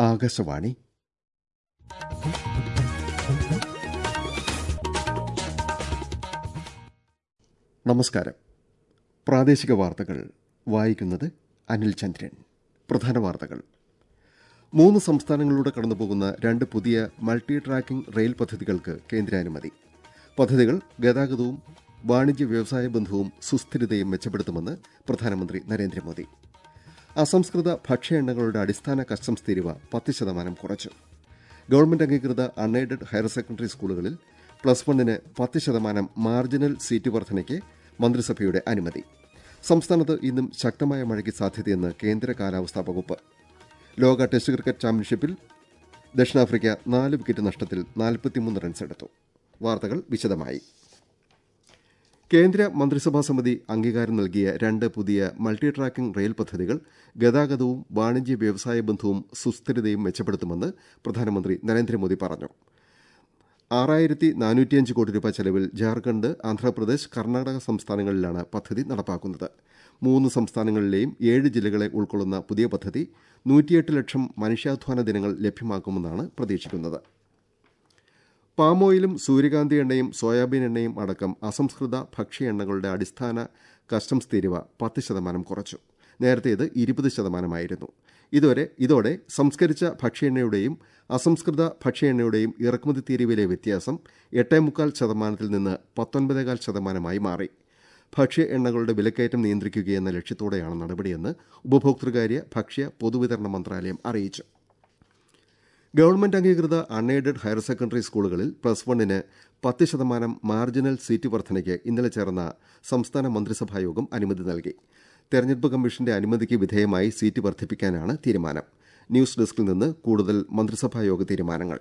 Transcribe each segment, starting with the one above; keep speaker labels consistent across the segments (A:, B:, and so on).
A: ആകാശവാണി നമസ്കാരം പ്രാദേശിക വാർത്തകൾ വായിക്കുന്നത് അനിൽ ചന്ദ്രൻ പ്രധാന വാർത്തകൾ മൂന്ന് സംസ്ഥാനങ്ങളിലൂടെ കടന്നുപോകുന്ന രണ്ട് പുതിയ മൾട്ടി ട്രാക്കിംഗ് റെയിൽ പദ്ധതികൾക്ക് കേന്ദ്രാനുമതി പദ്ധതികൾ ഗതാഗതവും വാണിജ്യ വ്യവസായ ബന്ധവും സുസ്ഥിരതയും മെച്ചപ്പെടുത്തുമെന്ന് പ്രധാനമന്ത്രി നരേന്ദ്രമോദി അസംസ്കൃത ഭക്ഷ്യ എണ്ണകളുടെ അടിസ്ഥാന കസ്റ്റംസ് തീരുവ പത്ത് ശതമാനം കുറച്ചു ഗവൺമെന്റ് അംഗീകൃത അൺഎയ്ഡഡ് ഹയർ സെക്കൻഡറി സ്കൂളുകളിൽ പ്ലസ് വണ്ണിന് പത്ത് ശതമാനം മാർജിനൽ സീറ്റ് വർധനയ്ക്ക് മന്ത്രിസഭയുടെ അനുമതി സംസ്ഥാനത്ത് ഇന്നും ശക്തമായ മഴയ്ക്ക് സാധ്യതയെന്ന് കേന്ദ്ര കാലാവസ്ഥാ വകുപ്പ് ലോക ടെസ്റ്റ് ക്രിക്കറ്റ് ചാമ്പ്യൻഷിപ്പിൽ ദക്ഷിണാഫ്രിക്ക നാല് വിക്കറ്റ് നഷ്ടത്തിൽ നാൽപ്പത്തിമൂന്ന് റൺസ് എടുത്തു വാർത്തകൾ വിശദമായി കേന്ദ്ര മന്ത്രിസഭാ സമിതി അംഗീകാരം നൽകിയ രണ്ട് പുതിയ മൾട്ടി ട്രാക്കിംഗ് റെയിൽ പദ്ധതികൾ ഗതാഗതവും വാണിജ്യ വ്യവസായ ബന്ധവും സുസ്ഥിരതയും മെച്ചപ്പെടുത്തുമെന്ന് പ്രധാനമന്ത്രി നരേന്ദ്രമോദി പറഞ്ഞു ആറായിരത്തി നാനൂറ്റിയഞ്ച് കോടി രൂപ ചെലവിൽ ജാർഖണ്ഡ് ആന്ധ്രാപ്രദേശ് കർണാടക സംസ്ഥാനങ്ങളിലാണ് പദ്ധതി നടപ്പാക്കുന്നത് മൂന്ന് സംസ്ഥാനങ്ങളിലെയും ഏഴ് ജില്ലകളെ ഉൾക്കൊള്ളുന്ന പുതിയ പദ്ധതി നൂറ്റിയെട്ട് ലക്ഷം മനുഷ്യാധ്വാന ദിനങ്ങൾ ലഭ്യമാക്കുമെന്നാണ് പ്രതീക്ഷിക്കുന്നത് പാമോയിലും സൂര്യകാന്തി എണ്ണയും സോയാബീൻ എണ്ണയും അടക്കം അസംസ്കൃത ഭക്ഷ്യ എണ്ണകളുടെ അടിസ്ഥാന കസ്റ്റംസ് തീരുവ പത്ത് ശതമാനം കുറച്ചു നേരത്തെ ഇത് ഇരുപത് ശതമാനമായിരുന്നു ഇതുവരെ ഇതോടെ സംസ്കരിച്ച ഭക്ഷ്യ എണ്ണയുടെയും അസംസ്കൃത ഭക്ഷ്യ എണ്ണയുടെയും ഇറക്കുമതി തീരുവയിലെ വ്യത്യാസം എട്ടേ മുക്കാൽ ശതമാനത്തിൽ നിന്ന് പത്തൊൻപതേകാൽ ശതമാനമായി മാറി ഭക്ഷ്യ എണ്ണകളുടെ വിലക്കയറ്റം നിയന്ത്രിക്കുകയെന്ന ലക്ഷ്യത്തോടെയാണ് നടപടിയെന്ന് ഉപഭോക്തൃകാര്യ ഭക്ഷ്യ പൊതുവിതരണ മന്ത്രാലയം അറിയിച്ചു ഗവൺമെന്റ് അംഗീകൃത അൺഎയ്ഡഡ് ഹയർ സെക്കൻഡറി സ്കൂളുകളിൽ പ്ലസ് വണ്ണിന് പത്ത് ശതമാനം മാർജിനൽ സീറ്റ് വർധനയ്ക്ക് ഇന്നലെ ചേർന്ന സംസ്ഥാന മന്ത്രിസഭായോഗം അനുമതി നൽകി തെരഞ്ഞെടുപ്പ് കമ്മീഷന്റെ അനുമതിക്ക് വിധേയമായി സീറ്റ് വർദ്ധിപ്പിക്കാനാണ് തീരുമാനം ന്യൂസ് ഡെസ്കിൽ നിന്ന് കൂടുതൽ മന്ത്രിസഭായോഗ തീരുമാനങ്ങൾ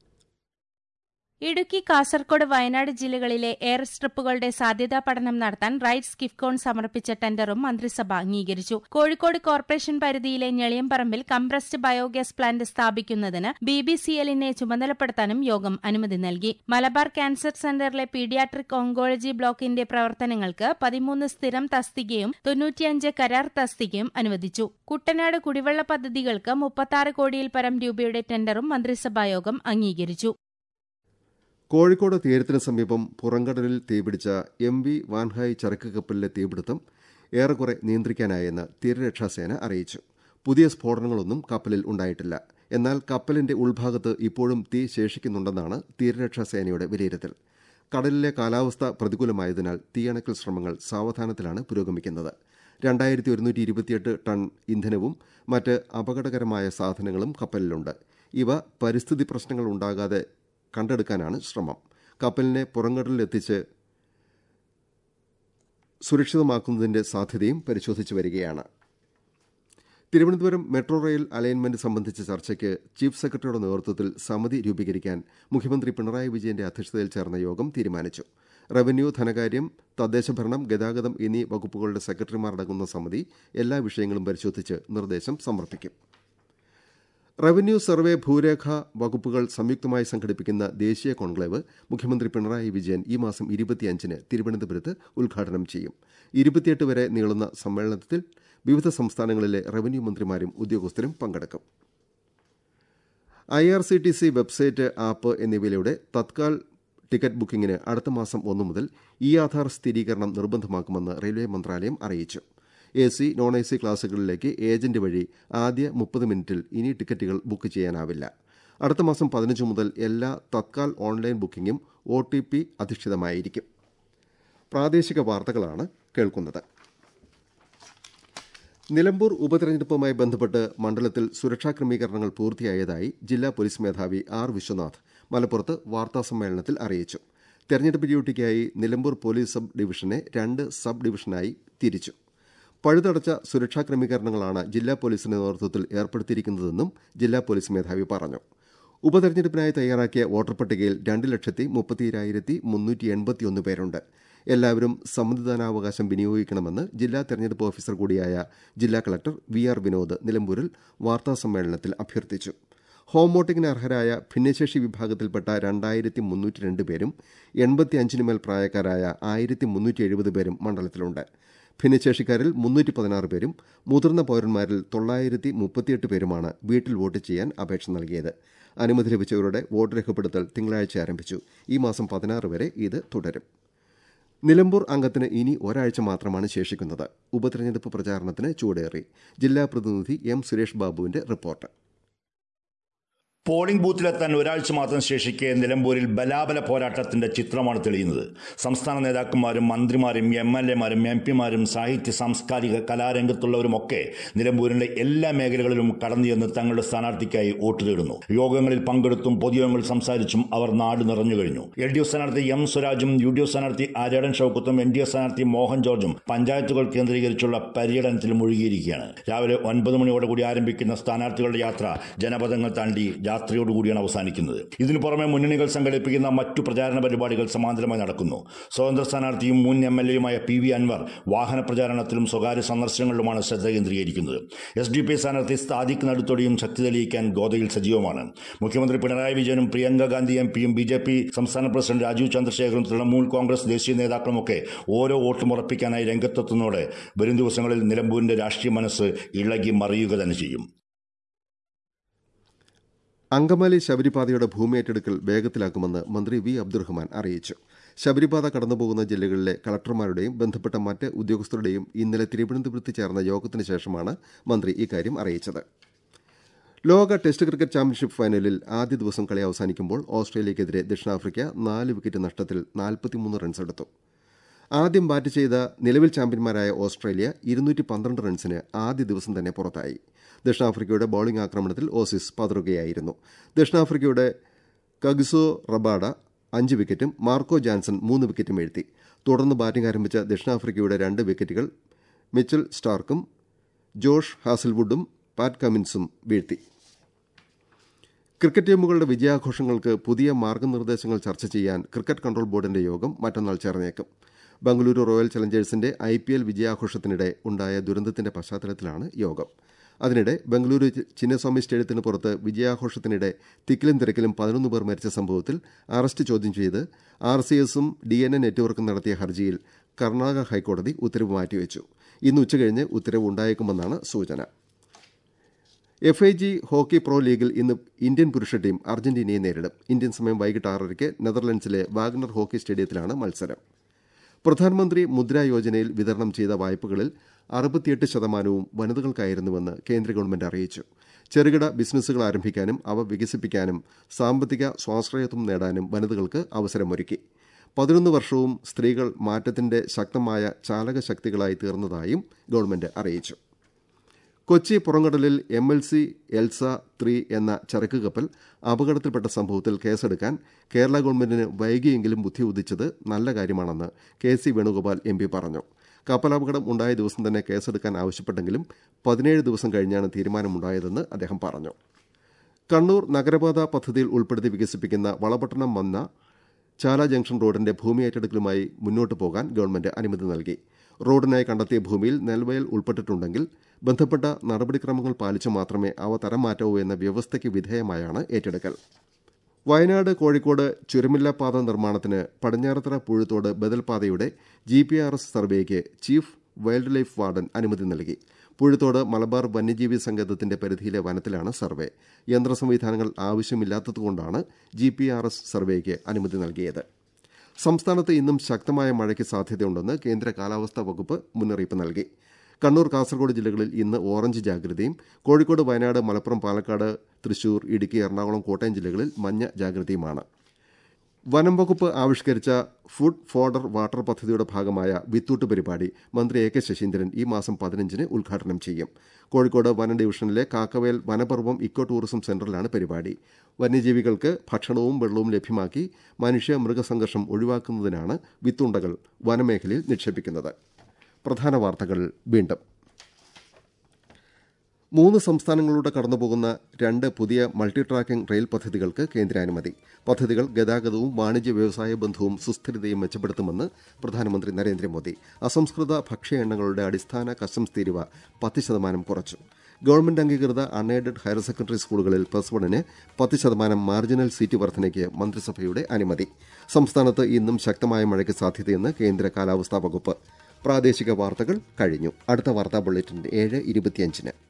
B: ഇടുക്കി കാസർകോട് വയനാട് ജില്ലകളിലെ എയർ സ്ട്രിപ്പുകളുടെ സാധ്യതാ പഠനം നടത്താൻ റൈറ്റ്സ് കിഫ്കോൺ സമർപ്പിച്ച ടെൻഡറും മന്ത്രിസഭ അംഗീകരിച്ചു കോഴിക്കോട് കോർപ്പറേഷൻ പരിധിയിലെ ഞെളിയമ്പറമ്പിൽ കംപ്രസ്ഡ് ബയോഗ്യാസ് പ്ലാന്റ് സ്ഥാപിക്കുന്നതിന് ബി ബി സി എല്ലിനെ ചുമതലപ്പെടുത്താനും യോഗം അനുമതി നൽകി മലബാർ ക്യാൻസർ സെന്ററിലെ പീഡിയാട്രിക് ഓങ്കോളജി ബ്ലോക്കിന്റെ പ്രവർത്തനങ്ങൾക്ക് പതിമൂന്ന് സ്ഥിരം തസ്തികയും തൊണ്ണൂറ്റിയഞ്ച് കരാർ തസ്തികയും അനുവദിച്ചു കുട്ടനാട് കുടിവെള്ള പദ്ധതികൾക്ക് മുപ്പത്തി കോടിയിൽ പരം രൂപയുടെ ടെൻഡറും മന്ത്രിസഭായോഗം അംഗീകരിച്ചു
A: കോഴിക്കോട് തീരത്തിന് സമീപം പുറംകടലിൽ തീപിടിച്ച എം വി വാൻഹായ് ചരക്ക് കപ്പലിലെ തീപിടുത്തം ഏറെക്കുറെ നിയന്ത്രിക്കാനായെന്ന് തീരരക്ഷാസേന അറിയിച്ചു പുതിയ സ്ഫോടനങ്ങളൊന്നും കപ്പലിൽ ഉണ്ടായിട്ടില്ല എന്നാൽ കപ്പലിന്റെ ഉൾഭാഗത്ത് ഇപ്പോഴും തീ ശേഷിക്കുന്നുണ്ടെന്നാണ് തീരരക്ഷാസേനയുടെ വിലയിരുത്തൽ കടലിലെ കാലാവസ്ഥ പ്രതികൂലമായതിനാൽ തീയണക്കൽ ശ്രമങ്ങൾ സാവധാനത്തിലാണ് പുരോഗമിക്കുന്നത് രണ്ടായിരത്തി ഒരുന്നൂറ്റി ഇരുപത്തിയെട്ട് ടൺ ഇന്ധനവും മറ്റ് അപകടകരമായ സാധനങ്ങളും കപ്പലിലുണ്ട് ഇവ പരിസ്ഥിതി പ്രശ്നങ്ങൾ ഉണ്ടാകാതെ കണ്ടെടുക്കാനാണ് ശ്രമം കപ്പലിനെ പുറംകടലിലെത്തിച്ച് സുരക്ഷിതമാക്കുന്നതിന്റെ സാധ്യതയും പരിശോധിച്ചു വരികയാണ് തിരുവനന്തപുരം മെട്രോ റെയിൽ അലൈൻമെന്റ് സംബന്ധിച്ച ചർച്ചയ്ക്ക് ചീഫ് സെക്രട്ടറിയുടെ നേതൃത്വത്തിൽ സമിതി രൂപീകരിക്കാൻ മുഖ്യമന്ത്രി പിണറായി വിജയന്റെ അധ്യക്ഷതയിൽ ചേർന്ന യോഗം തീരുമാനിച്ചു റവന്യൂ ധനകാര്യം തദ്ദേശഭരണം ഗതാഗതം എന്നീ വകുപ്പുകളുടെ സെക്രട്ടറിമാരടങ്ങുന്ന സമിതി എല്ലാ വിഷയങ്ങളും പരിശോധിച്ച് നിർദ്ദേശം സമർപ്പിക്കും റവന്യൂ സർവേ ഭൂരേഖ വകുപ്പുകൾ സംയുക്തമായി സംഘടിപ്പിക്കുന്ന ദേശീയ കോൺക്ലേവ് മുഖ്യമന്ത്രി പിണറായി വിജയൻ ഈ മാസം ഇരുപത്തിയഞ്ചിന് തിരുവനന്തപുരത്ത് ഉദ്ഘാടനം ചെയ്യും ഇരുപത്തിയെട്ട് വരെ നീളുന്ന സമ്മേളനത്തിൽ വിവിധ സംസ്ഥാനങ്ങളിലെ റവന്യൂ മന്ത്രിമാരും ഉദ്യോഗസ്ഥരും പങ്കെടുക്കും I R C T C website app എന്നിവയിലൂടെ തത്കാൽ ടിക്കറ്റ് ബുക്കിംഗിന് അടുത്ത മാസം ഒന്നു മുതൽ ഇ ആധാർ സ്ഥിരീകരണം നിർബന്ധമാക്കുമെന്ന് റെയിൽവേ മന്ത്രാലയം അറിയിച്ചു A C non A C ക്ലാസുകളിലേക്ക് ഏജന്റ് വഴി ആദ്യ മുപ്പത് മിനിറ്റിൽ ഇനി ടിക്കറ്റുകൾ ബുക്ക് ചെയ്യാനാവില്ല അടുത്ത മാസം പതിനഞ്ച് മുതൽ എല്ലാ തത്കാൽ ഓൺലൈൻ ബുക്കിംഗും ഒ ടി പി അധിഷ്ഠിതമായിരിക്കും പ്രാദേശിക വാർത്തകളാണ് കേൾക്കുന്നത് നിലമ്പൂർ ഉപതെരഞ്ഞെടുപ്പുമായി ബന്ധപ്പെട്ട് മണ്ഡലത്തിൽ സുരക്ഷാ ക്രമീകരണങ്ങൾ പൂർത്തിയായതായി ജില്ലാ പോലീസ് മേധാവി ആർ വിശ്വനാഥ് മലപ്പുറത്ത് വാർത്താസമ്മേളനത്തിൽ അറിയിച്ചു തെരഞ്ഞെടുപ്പ് ഡ്യൂട്ടിക്കായി നിലമ്പൂർ പോലീസ് സബ് ഡിവിഷനെ രണ്ട് സബ് ഡിവിഷനായി തിരിച്ചു പഴുതടച്ച സുരക്ഷാ ക്രമീകരണങ്ങളാണ് ജില്ലാ പോലീസിന്റെ നേതൃത്വത്തിൽ ഏർപ്പെടുത്തിയിരിക്കുന്നതെന്നും ജില്ലാ പോലീസ് മേധാവി പറഞ്ഞു ഉപതെരഞ്ഞെടുപ്പിനായി തയ്യാറാക്കിയ വോട്ടർ പട്ടികയിൽ രണ്ട് ലക്ഷത്തി മുപ്പത്തിയേഴായിരത്തി മുന്നൂറ്റി എൺപത്തിയൊന്ന് പേരുണ്ട് എല്ലാവരും സമ്മതിദാനാവകാശം വിനിയോഗിക്കണമെന്ന് ജില്ലാ തെരഞ്ഞെടുപ്പ് ഓഫീസർ കൂടിയായ ജില്ലാ കളക്ടർ വി ആർ വിനോദ് നിലമ്പൂരിൽ വാർത്താസമ്മേളനത്തിൽ അഭ്യർത്ഥിച്ചു ഹോം വോട്ടിംഗിന് അർഹരായ ഭിന്നശേഷി വിഭാഗത്തിൽപ്പെട്ട രണ്ടായിരത്തി മുന്നൂറ്റി രണ്ട് പേരും എൺപത്തിയഞ്ചിന് മേൽ പ്രായക്കാരായ ആയിരത്തി മുന്നൂറ്റി എഴുപത് പേരും മണ്ഡലത്തിലുണ്ട് ഭിന്നശേഷിക്കാരിൽ മുന്നൂറ്റി പതിനാറ് പേരും മുതിർന്ന പൌരന്മാരിൽ തൊള്ളായിരത്തി മുപ്പത്തിയെട്ട് പേരുമാണ് വീട്ടിൽ വോട്ട് ചെയ്യാൻ അപേക്ഷ നൽകിയത് അനുമതി ലഭിച്ചവരുടെ വോട്ട് രേഖപ്പെടുത്തൽ തിങ്കളാഴ്ച ആരംഭിച്ചു ഈ മാസം പതിനാറ് വരെ ഇത് തുടരും നിലമ്പൂർ അംഗത്തിന് ഇനി ഒരാഴ്ച മാത്രമാണ് ശേഷിക്കുന്നത് ഉപതെരഞ്ഞെടുപ്പ് പ്രചാരണത്തിന് ചൂടേറി ജില്ലാ പ്രതിനിധി എം സുരേഷ് ബാബുവിന്റെ റിപ്പോർട്ട്
C: പോളിംഗ് ബൂത്തിലെത്താൻ ഒരാഴ്ച മാത്രം ശേഷിക്കെ നിലമ്പൂരിൽ ബലാബല പോരാട്ടത്തിന്റെ ചിത്രമാണ് തെളിയുന്നത് സംസ്ഥാന നേതാക്കന്മാരും മന്ത്രിമാരും എം എൽ എമാരും എം പിമാരും സാഹിത്യ സാംസ്കാരിക കലാരംഗത്തുള്ളവരുമൊക്കെ നിലമ്പൂരിന്റെ എല്ലാ മേഖലകളിലും കടന്നു ചെന്ന് തങ്ങളുടെ സ്ഥാനാർത്ഥിക്കായി വോട്ട് തേടുന്നു യോഗങ്ങളിൽ പങ്കെടുത്തും പൊതുയോഗങ്ങളിൽ സംസാരിച്ചും അവർ നാട് നിറഞ്ഞു കഴിഞ്ഞു എൽ ഡി എഫ് സ്ഥാനാർത്ഥി എം സ്വരാജും യു ഡി എഫ് സ്ഥാനാർത്ഥി ആര്യാടൻ ഷൌക്കത്തും എൻ ഡി എഫ് സ്ഥാനാർത്ഥി മോഹൻ ജോർജും പഞ്ചായത്തുകൾ കേന്ദ്രീകരിച്ചുള്ള പര്യടനത്തിൽ മുഴുകിയിരിക്കുകയാണ് രാവിലെ ഒൻപത് മണിയോടുകൂടി ആരംഭിക്കുന്ന സ്ഥാനാർത്ഥികളുടെ യാത്ര ജനപദങ്ങൾ താണ്ടി രാത്രിയോടുകൂടിയാണ് അവസാനിക്കുന്നത് ഇതിനു പുറമെ മുന്നണികൾ സംഘടിപ്പിക്കുന്ന മറ്റു പ്രചാരണ പരിപാടികൾ സമാന്തരമായി നടക്കുന്നു സ്വതന്ത്ര സ്ഥാനാർത്ഥിയും മുൻ എം എൽ എയുമായ പി വി അൻവർ വാഹന പ്രചാരണത്തിലും സ്വകാര്യ സന്ദർശനങ്ങളിലുമാണ് ശ്രദ്ധ കേന്ദ്രീകരിക്കുന്നത് എസ് ഡി പി സ്ഥാനാർത്ഥി സ്ഥാദിഖ് നടുത്തൊടിയും ശക്തി തെളിയിക്കാൻ ഗോതയിൽ സജീവമാണ് മുഖ്യമന്ത്രി പിണറായി വിജയനും പ്രിയങ്ക ഗാന്ധി എം പിയും ബി ജെ പി സംസ്ഥാന പ്രസിഡന്റ് രാജീവ് ചന്ദ്രശേഖറും തൃണമൂൽ കോൺഗ്രസ് ദേശീയ നേതാക്കളുമൊക്കെ ഓരോ വോട്ടും ഉറപ്പിക്കാനായി രംഗത്തെത്തുന്നതോടെ വരും ദിവസങ്ങളിൽ നിലമ്പൂരിന്റെ രാഷ്ട്രീയ മനസ്സ് ഇളകി മറിയുക തന്നെ ചെയ്യും
A: അങ്കമാലി ശബരിപാതയുടെ ഭൂമി ഏറ്റെടുക്കൽ വേഗത്തിലാക്കുമെന്ന് മന്ത്രി വി അബ്ദുറഹ്മാൻ അറിയിച്ചു ശബരിപാത കടന്നുപോകുന്ന ജില്ലകളിലെ കളക്ടർമാരുടെയും ബന്ധപ്പെട്ട മറ്റ് ഉദ്യോഗസ്ഥരുടെയും ഇന്നലെ തിരുവനന്തപുരത്ത് ചേർന്ന യോഗത്തിന് ശേഷമാണ് മന്ത്രി ഇക്കാര്യം അറിയിച്ചത് ലോക ടെസ്റ്റ് ക്രിക്കറ്റ് ചാമ്പ്യൻഷിപ്പ് ഫൈനലിൽ ആദ്യ ദിവസം കളി അവസാനിക്കുമ്പോൾ ഓസ്ട്രേലിയക്കെതിരെ ദക്ഷിണാഫ്രിക്ക നാല് വിക്കറ്റ് നഷ്ടത്തിൽ നാൽപ്പത്തിമൂന്ന് റൺസെടുത്തു ആദ്യം ബാറ്റ് ചെയ്ത നിലവിൽ ചാമ്പ്യന്മാരായ ഓസ്ട്രേലിയ ഇരുന്നൂറ്റി പന്ത്രണ്ട് റൺസിന് ആദ്യ ദിവസം തന്നെ പുറത്തായി ദക്ഷിണാഫ്രിക്കയുടെ ബൌളിംഗ് ആക്രമണത്തിൽ ഓസീസ് പതറുകയായിരുന്നു ദക്ഷിണാഫ്രിക്കയുടെ കഗിസോ റബാഡ അഞ്ച് വിക്കറ്റും മാർക്കോ ജാൻസൺ മൂന്ന് വിക്കറ്റും വീഴ്ത്തി തുടർന്ന് ബാറ്റിംഗ് ആരംഭിച്ച ദക്ഷിണാഫ്രിക്കയുടെ രണ്ട് വിക്കറ്റുകൾ മിച്ചൽ സ്റ്റാർക്കും ജോഷ് ഹാസൽവുഡും പാറ്റ് കമിൻസും വീഴ്ത്തി ക്രിക്കറ്റ് ടീമുകളുടെ വിജയാഘോഷങ്ങൾക്ക് പുതിയ മാർഗനിർദ്ദേശങ്ങൾ ചർച്ച ചെയ്യാൻ ക്രിക്കറ്റ് കൺട്രോൾ ബോർഡിന്റെ യോഗം മറ്റന്നാൾ ചേർന്നേക്കും ബംഗളൂരു റോയൽ ചലഞ്ചേഴ്സിന്റെ ഐ പി എൽ വിജയാഘോഷത്തിനിടെ ഉണ്ടായ ദുരന്തത്തിന്റെ പശ്ചാത്തലത്തിലാണ് യോഗം അതിനിടെ ബംഗളൂരു ചിന്നസ്വാമി സ്റ്റേഡിയത്തിന് പുറത്ത് വിജയാഘോഷത്തിനിടെ തിക്കിലും തിരക്കിലും പതിനൊന്ന് പേർ മരിച്ച സംഭവത്തിൽ അറസ്റ്റ് ചോദ്യം ചെയ്ത് ആർ സി എസും ഡി എൻ എ നെറ്റ്വർക്കും നടത്തിയ ഹർജിയിൽ കർണാടക ഹൈക്കോടതി ഉത്തരവ് മാറ്റിവെച്ചു ഇന്ന് ഉച്ചകഴിഞ്ഞ് ഉത്തരവ് ഉണ്ടായേക്കുമെന്നാണ് സൂചന F I G hockey pro ലീഗിൽ ഇന്ന് ഇന്ത്യൻ പുരുഷ ടീം അർജന്റീനയെ നേരിടും ഇന്ത്യൻ സമയം വൈകിട്ട് ആറരയ്ക്ക് നെതർലൻഡ്സിലെ വാഗ്നർ ഹോക്കി സ്റ്റേഡിയത്തിലാണ് മത്സരം പ്രധാനമന്ത്രി മുദ്രാ യോജനയിൽ വിതരണം ചെയ്ത വായ്പകളിൽ അറുപത്തിയെട്ട് ശതമാനവും വനിതകൾക്കായിരുന്നുവെന്ന് കേന്ദ്ര ഗവൺമെന്റ് അറിയിച്ചു ചെറുകിട ബിസിനസ്സുകൾ ആരംഭിക്കാനും അവ വികസിപ്പിക്കാനും സാമ്പത്തിക സ്വാശ്രയത്വം നേടാനും വനിതകൾക്ക് അവസരമൊരുക്കി പതിനൊന്ന് വർഷവും സ്ത്രീകൾ മാറ്റത്തിന്റെ ശക്തമായ ചാലകശക്തികളായി തീർന്നതായും ഗവൺമെന്റ് അറിയിച്ചു കൊച്ചി പുറംകടലിൽ M L C Elsa three എന്ന ചരക്ക് കപ്പൽ അപകടത്തിൽപ്പെട്ട സംഭവത്തിൽ കേസെടുക്കാൻ കേരള ഗവൺമെന്റിന് വൈകിയെങ്കിലും ബുദ്ധി ഉദിച്ചത് നല്ല കാര്യമാണെന്ന് K C Venugopal M P പറഞ്ഞു കപ്പലപകടം ഉണ്ടായ ദിവസം തന്നെ കേസെടുക്കാൻ ആവശ്യപ്പെട്ടെങ്കിലും പതിനേഴ് ദിവസം കഴിഞ്ഞാണ് തീരുമാനമുണ്ടായതെന്ന് അദ്ദേഹം പറഞ്ഞു കണ്ണൂർ നഗരപാത പദ്ധതിയിൽ ഉൾപ്പെടുത്തി വികസിപ്പിക്കുന്ന വളപട്ടണം വന്ന ചാല ജംഗ്ഷൻ റോഡിന്റെ ഭൂമി ഏറ്റെടുക്കലുമായി മുന്നോട്ട് പോകാൻ ഗവൺമെന്റ് അനുമതി നൽകി റോഡിനായി കണ്ടെത്തിയ ഭൂമിയിൽ നെൽവയൽ ഉൾപ്പെട്ടിട്ടുണ്ടെങ്കിൽ ബന്ധപ്പെട്ട നടപടിക്രമങ്ങൾ പാലിച്ചു മാത്രമേ അവ തരം മാറ്റാവൂ എന്ന വ്യവസ്ഥയ്ക്ക് വിധേയമായാണ് ഏറ്റെടുക്കൽ വയനാട് കോഴിക്കോട് ചുരമില്ല പാത നിർമ്മാണത്തിന് പടിഞ്ഞാറത്തറ പുഴുത്തോട് ബദൽപാതയുടെ ജി പി ആർ എസ് സർവേക്ക് ചീഫ് വൈൽഡ് ലൈഫ് വാർഡൻ അനുമതി നൽകി പുഴുത്തോട് മലബാർ വന്യജീവി സങ്കേതത്തിന്റെ പരിധിയിലെ വനത്തിലാണ് സർവേ യന്ത്ര സംവിധാനങ്ങൾ ആവശ്യമില്ലാത്തതുകൊണ്ടാണ് ജി പി ആർ എസ് സർവേക്ക് അനുമതി നൽകിയത് സംസ്ഥാനത്ത് ഇന്നും ശക്തമായ മഴയ്ക്ക് സാധ്യതയുണ്ടെന്ന് കേന്ദ്ര കാലാവസ്ഥാ വകുപ്പ് മുന്നറിയിപ്പ് നൽകി കണ്ണൂർ കാസർഗോഡ് ജില്ലകളിൽ ഇന്ന് ഓറഞ്ച് ജാഗ്രതയും കോഴിക്കോട് വയനാട് മലപ്പുറം പാലക്കാട് തൃശൂർ ഇടുക്കി എറണാകുളം കോട്ടയം ജില്ലകളിൽ മഞ്ഞ ജാഗ്രതയുമാണ് വനം വകുപ്പ് ആവിഷ്കരിച്ച ഫുഡ് ഫോഡർ വാട്ടർ പദ്ധതിയുടെ ഭാഗമായ വിത്തൂട്ട് പരിപാടി മന്ത്രി എ കെ ശശീന്ദ്രൻ ഈ മാസം പതിനഞ്ചിന് ഉദ്ഘാടനം ചെയ്യും കോഴിക്കോട് വന ഡിവിഷനിലെ കാക്കവേൽ വനപർവ്വം ഇക്കോ ടൂറിസം സെന്ററിലാണ് പരിപാടി വന്യജീവികൾക്ക് ഭക്ഷണവും വെള്ളവും ലഭ്യമാക്കി മനുഷ്യ മൃഗസംഘർഷം ഒഴിവാക്കുന്നതിനാണ് വിത്തുണ്ടകൾ വനമേഖലയിൽ നിക്ഷേപിക്കുന്നത് പ്രധാന വാർത്തകൾ വീണ്ടും മൂന്ന് സംസ്ഥാനങ്ങളിലൂടെ കടന്നുപോകുന്ന രണ്ട് പുതിയ മൾട്ടി ട്രാക്കിംഗ് റെയിൽ പദ്ധതികൾക്ക് കേന്ദ്രാനുമതി പദ്ധതികൾ ഗതാഗതവും വാണിജ്യ വ്യവസായ ബന്ധവും സുസ്ഥിരതയും മെച്ചപ്പെടുത്തുമെന്ന് പ്രധാനമന്ത്രി നരേന്ദ്രമോദി അസംസ്കൃത ഭക്ഷ്യ എണ്ണകളുടെ അടിസ്ഥാന കസ്റ്റംസ് തീരുവ പത്ത് ശതമാനം കുറച്ചു ഗവൺമെന്റ് അംഗീകൃത അൺഎയ്ഡഡ് ഹയർ സെക്കൻഡറി സ്കൂളുകളിൽ പ്ലസ് വണ്ണിന് പത്ത് ശതമാനം മാർജിനൽ സീറ്റ് വർധനയ്ക്ക് മന്ത്രിസഭയുടെ അനുമതി സംസ്ഥാനത്ത് ഇന്നും ശക്തമായ മഴയ്ക്ക് സാധ്യതയെന്ന് കേന്ദ്ര കാലാവസ്ഥാ വകുപ്പ് പ്രാദേശിക വാർത്തകൾ കഴിഞ്ഞു അടുത്ത വാർത്താ ബുള്ളറ്റിൻ ഏഴ് ഇരുപത്തിയഞ്ചിന്